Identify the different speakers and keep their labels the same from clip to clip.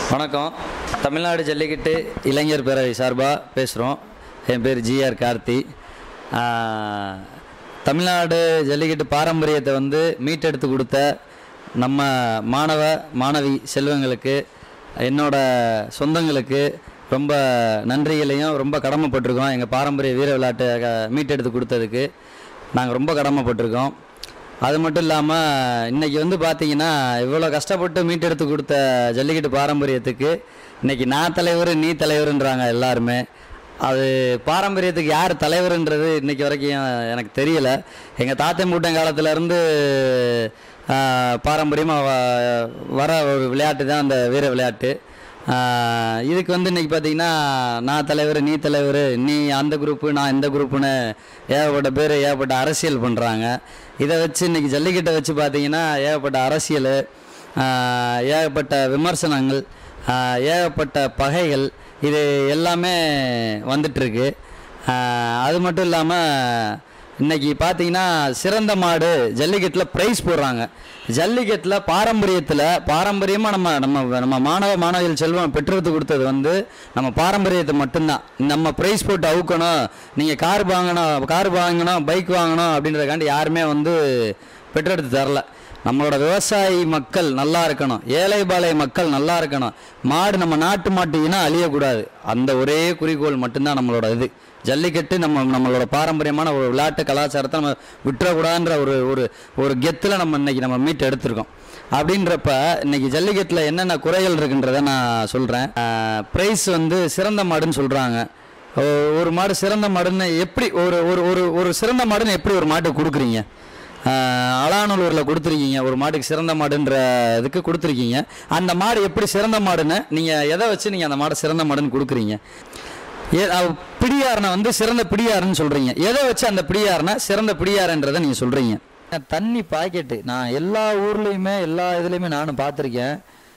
Speaker 1: வணக்கம் தமிழ்நாடு ஜல்லிக்கட்டு இளைஞர் பேரவை சார்பாக பேசுகிறோம் என் பேர் ஜிஆர் கார்த்தி ஆஹ், தமிழ்நாடு ஜல்லிக்கட்டு பாரம்பரியத்தை வந்து மீட்டெடுத்து கொடுத்த நம்ம மாணவ மாணவி செல்வங்களுக்கு என்னோட சொந்தங்களுக்கு ரொம்ப நன்றிகளையும் ரொம்ப கடமைப்பட்டிருக்கோம் எங்கள் பாரம்பரிய வீர விளையாட்டை க- மீட்டெடுத்து கொடுத்ததுக்கு நாங்கள் ரொம்ப கடமைப்பட்டிருக்கோம் அது மட்டும் இல்லாமல் இன்னைக்கு வந்து பார்த்தீங்கன்னா இவ்வளோ கஷ்டப்பட்டு மீட்டெடுத்து கொடுத்த ஜல்லிக்கட்டு பாரம்பரியத்துக்கு இன்னைக்கு நான் தலைவர் நீ தலைவருன்றாங்க எல்லாருமே அது பாரம்பரியத்துக்கு யார் தலைவருன்றது இன்னைக்கு வரைக்கும் எனக்கு தெரியல எங்கள் தாத்தா மூட்டம் காலத்துலேருந்து பாரம்பரியமாக வர ஒரு விளையாட்டு தான் அந்த வீர விளையாட்டு ஆஹ் இதுக்கு வந்து இன்னைக்கு பார்த்தீங்கன்னா நான் தலைவர் நீ தலைவர் நீ அந்த குரூப்பு நான் இந்த குரூப்புன்னு ஏகப்பட்ட பேர் ஏகப்பட்ட அரசியல் பண்ணுறாங்க இதை வச்சு இன்னைக்கு ஜல்லிக்கட்டை வச்சு பார்த்தீங்கன்னா ஏகப்பட்ட அரசியல் ஆஹ் ஏகப்பட்ட விமர்சனங்கள் ஆஹ் ஏகப்பட்ட பகைகள் இது எல்லாமே வந்துட்டுருக்கு அது மட்டும் இல்லாமல் இன்னைக்கு பார்த்தீங்கன்னா சிறந்த மாடு ஜல்லிக்கட்டில் ப்ரைஸ் போடுறாங்க ஜல்லிக்கட்டில் பாரம்பரியத்தில் பாரம்பரியமாக நம்ம நம்ம நம்ம மாணவ மாணவிகள் செல்வம் பெற்றெடுத்து கொடுத்தது வந்து நம்ம பாரம்பரியத்தை மட்டும்தான் நம்ம ப்ரைஸ் போட்டு அவுக்கணும் நீங்கள் கார் வாங்கணும் கார் வாங்கணும் பைக் வாங்கணும் அப்படின்றதுக்காண்டி யாருமே வந்து பெற்றெடுத்து தரல நம்மளோட விவசாயி மக்கள் நல்லா இருக்கணும் ஏழை பாலை மக்கள் நல்லா இருக்கணும் மாடு நம்ம நாட்டு மாட்டு இனம் அழியக்கூடாது அந்த ஒரே குறிக்கோள் மட்டும்தான் நம்மளோட இது ஜல்லிக்கட்டு நம்ம நம்மளோட பாரம்பரியமான ஒரு விளையாட்டு கலாச்சாரத்தை நம்ம விட்டுறக்கூடாதுன்ற ஒரு ஒரு ஒரு கெத்தில் நம்ம இன்னைக்கு நம்ம மீட் எடுத்திருக்கோம் அப்படின்றப்ப இன்னைக்கு ஜல்லிக்கட்டில் என்னென்ன குறைகள் இருக்குன்றதை நான் சொல்கிறேன் ப்ரைஸ் வந்து சிறந்த மாடுன்னு சொல்கிறாங்க ஒரு மாடு சிறந்த மாடுன்னு எப்படி ஒரு ஒரு ஒரு ஒரு சிறந்த மாடுன்னு எப்படி ஒரு மாட்டுக்கு கொடுக்குறீங்க ஆஹ் அலானூரில் கொடுத்துருக்கீங்க ஒரு மாட்டுக்கு சிறந்த மாடுன்ற இதுக்கு கொடுத்துருக்கீங்க அந்த மாடு எப்படி சிறந்த மாடுன்னு நீங்கள் எதை வச்சு நீங்கள் அந்த மாடை சிறந்த மாடுன்னு கொடுக்குறீங்க ஏ அவ- பிடியாரனை வந்து சிறந்த பிடியாருன்னு சொல்கிறீங்க எதை வச்சு அந்த பிடியாரனை சிறந்த பிடியாருன்றதை நீங்கள் சொல்கிறீங்க தண்ணி பாக்கெட்டு நான் எல்லா ஊர்லேயுமே எல்லா இதுலேயுமே நானும் பார்த்துருக்கேன்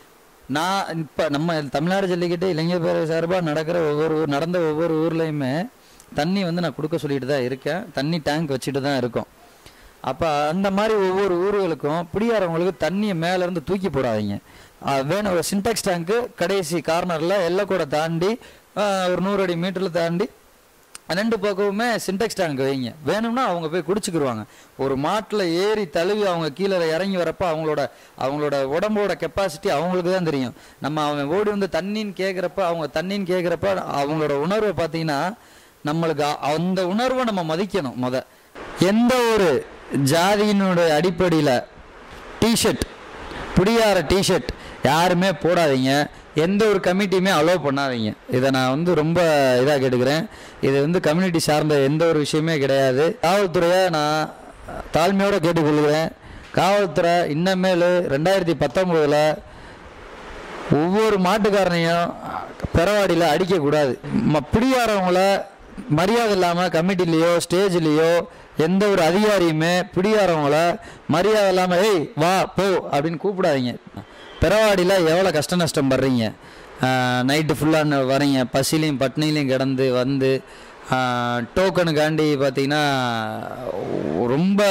Speaker 1: நான் இப்போ நம்ம தமிழ்நாடு ஜல்லிக்கட்டு இளைஞர் பேரவை சார்பாக நடக்கிற ஒவ்வொரு ஊர் நடந்த ஒவ்வொரு ஊர்லேயுமே தண்ணி வந்து நான் கொடுக்க சொல்லிட்டு தான் இருக்கேன் தண்ணி டேங்க் வச்சுட்டு தான் இருக்கோம் அப்போ அந்த மாதிரி ஒவ்வொரு ஊர்களுக்கும் பிடியாரவங்களுக்கு தண்ணியை மேலேருந்து தூக்கி போடாதீங்க அஹ் வேணும் ஒரு சின்டெக்ஸ் டேங்க்கு கடைசி கார்னரில் எல்லைக்கூட தாண்டி அஹ் ஒரு நூறு அடி மீட்டரில் தாண்டி ரெண்டு பக்கமுமே சின்டெக்ஸ் டேங்க் வைங்க வேணும்னா அவங்க போய் குடிச்சுக்கிருவாங்க ஒரு மாட்டில் ஏறி தழுவி அவங்க கீழே இறங்கி வரப்ப அவங்களோட அவங்களோட உடம்போட கெப்பாசிட்டி அவங்களுக்கு தான் தெரியும் நம்ம அவன் ஓடி வந்து தண்ணின்னு கேட்குறப்ப அவங்க தண்ணின்னு கேட்குறப்ப அவங்களோட உணர்வை பார்த்தீங்கன்னா நம்மளுக்கு அ- அந்த உணர்வை நம்ம மதிக்கணும் முத எந்த ஒரு ஜாதியினுடைய அடிப்படையில் டிஷர்ட் புடியார டிஷர்ட் யாருமே போடாதீங்க எந்த ஒரு கமிட்டியுமே அலோவ் பண்ணாதீங்க இதை நான் வந்து ரொம்ப இதாக கேட்டுக்கிறேன் இது வந்து கம்யூனிட்டி சார்ந்த எந்த ஒரு விஷயமே கிடையாது காவல்துறையை நான் தாழ்மையோடு கேட்டுக்கொள்கிறேன் காவல்துறை இன்னமேல் ரெண்டாயிரத்தி பத்தொம்போதில் ஒவ்வொரு மாட்டுக்காரனையும் பெறவாடியில் அடிக்கக்கூடாது ம- பிடியாரவங்கள மரியாதை இல்லாமல் கமிட்டிலேயோ ஸ்டேஜ்லேயோ எந்த ஒரு அதிகாரியுமே பிடியாரவங்கள மரியாதை இல்லாமல் ஏய் வா போ அப்படின்னு கூப்பிடாதீங்க பெறவாடியில் எவ்வளோ கஷ்ட நஷ்டம் படுறீங்க நைட்டு ஃபுல்லாக வரீங்க பசிலையும் பட்னிலையும் கிடந்து வந்து டோக்கனுக்காண்டி பார்த்தீங்கன்னா ரொம்ப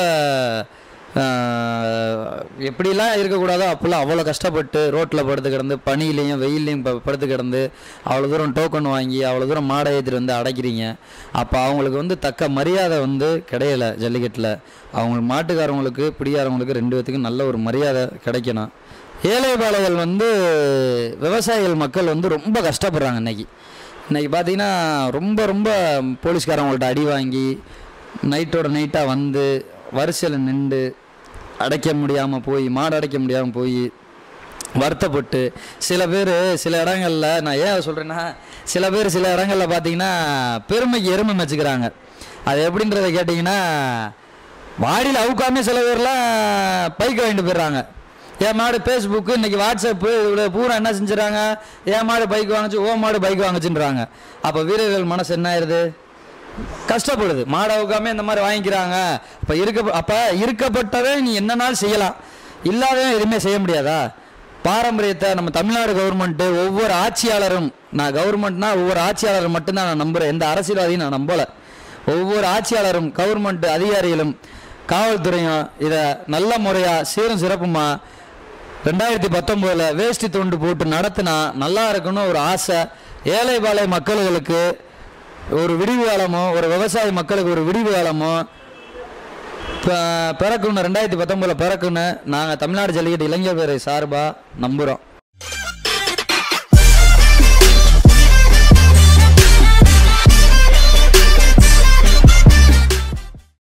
Speaker 1: ஆஹ் எப்படிலாம் இருக்கக்கூடாதோ அப்போல்லாம் அவ்வளோ கஷ்டப்பட்டு ரோட்டில் படுத்து கிடந்து பனியிலையும் வெயிலையும் ப படுத்து கிடந்து அவ்வளோ தூரம் டோக்கன் வாங்கி அவ்வளோ தூரம் மாடை ஏற்றிட்டு வந்து அடைக்கிறீங்க அப்போ அவங்களுக்கு வந்து தக்க மரியாதை வந்து கிடையல ஜல்லிக்கட்டில் அவங்க மாட்டுக்காரவங்களுக்கு பிடியாரவங்களுக்கு ரெண்டு பேத்துக்கும் நல்ல ஒரு மரியாதை கிடைக்கணும் ஏழை பாலைகள் வந்து விவசாயிகள் மக்கள் வந்து ரொம்ப கஷ்டப்படுறாங்க இன்னைக்கு இன்னைக்கு பார்த்தீங்கன்னா ரொம்ப ரொம்ப போலீஸ்காரவங்கள்ட்ட அடி வாங்கி நைட்டோட நைட்டாக வந்து வரிசையில் நின்று அடைக்க முடியாமல் போய் மாடு அடைக்க முடியாமல் போய் வருத்தப்பட்டு சில பேர் சில இடங்களில் நான் ஏன் சொல்கிறேன்னா சில பேர் சில இடங்களில் பார்த்தீங்கன்னா பெருமைக்கு எருமை வச்சுக்கிறாங்க அது எப்படின்றத கேட்டிங்கன்னா வாடியில் அவுக்காம சில பேர்லாம் பைக் வாங்கிட்டு போயிடுறாங்க என் மாடு ஃபேஸ்புக்கு இன்னைக்கு வாட்ஸ்அப்பு இவ்வளோ பூரா என்ன செஞ்சுறாங்க என் மாடு பைக் வாங்குச்சு ஓ மாடு பைக் வாங்குச்சுன்றாங்க அப்போ வீரர்கள் மனசு என்ன ஆயிடுது கஷ்டப்படுது மாடை அவுக்காம இந்த மாதிரி வாங்கிக்கிறாங்க அப்போ இருக்க அப்போ இருக்கப்பட்டவே நீ என்னன்னாலும் செய்யலாம் இல்லாதவன் எதுவுமே செய்ய முடியாதா பாரம்பரியத்தை நம்ம தமிழ்நாடு கவர்மெண்ட்டு ஒவ்வொரு ஆட்சியாளரும் நான் கவர்மெண்ட்னா ஒவ்வொரு ஆட்சியாளரும் மட்டும்தான் நான் நம்புகிறேன் எந்த அரசியல்வாதியும் நான் நம்பலை ஒவ்வொரு ஆட்சியாளரும் கவர்மெண்ட் அதிகாரிகளும் காவல்துறையும் இதை நல்ல முறையாக சீரும் சிறப்புமா ரெண்டாயிரத்தி பத்தொம்போதில் வேஷ்டி துண்டு போட்டு நடத்தினா நல்லா இருக்குன்னு ஒரு ஆசை ஏழை பாலை மக்களுக்கு ஒரு விடிவு காலமோ ஒரு விவசாய மக்களுக்கு ஒரு விடிவு காலமோ ப- பிறக்கணும் ரெண்டாயிரத்தி பத்தொம்போதில் பிறக்கணும் நாங்கள் தமிழ்நாடு ஜல்லிக்கட்டு இளைஞர் பேரை சார்பாக நம்புகிறோம்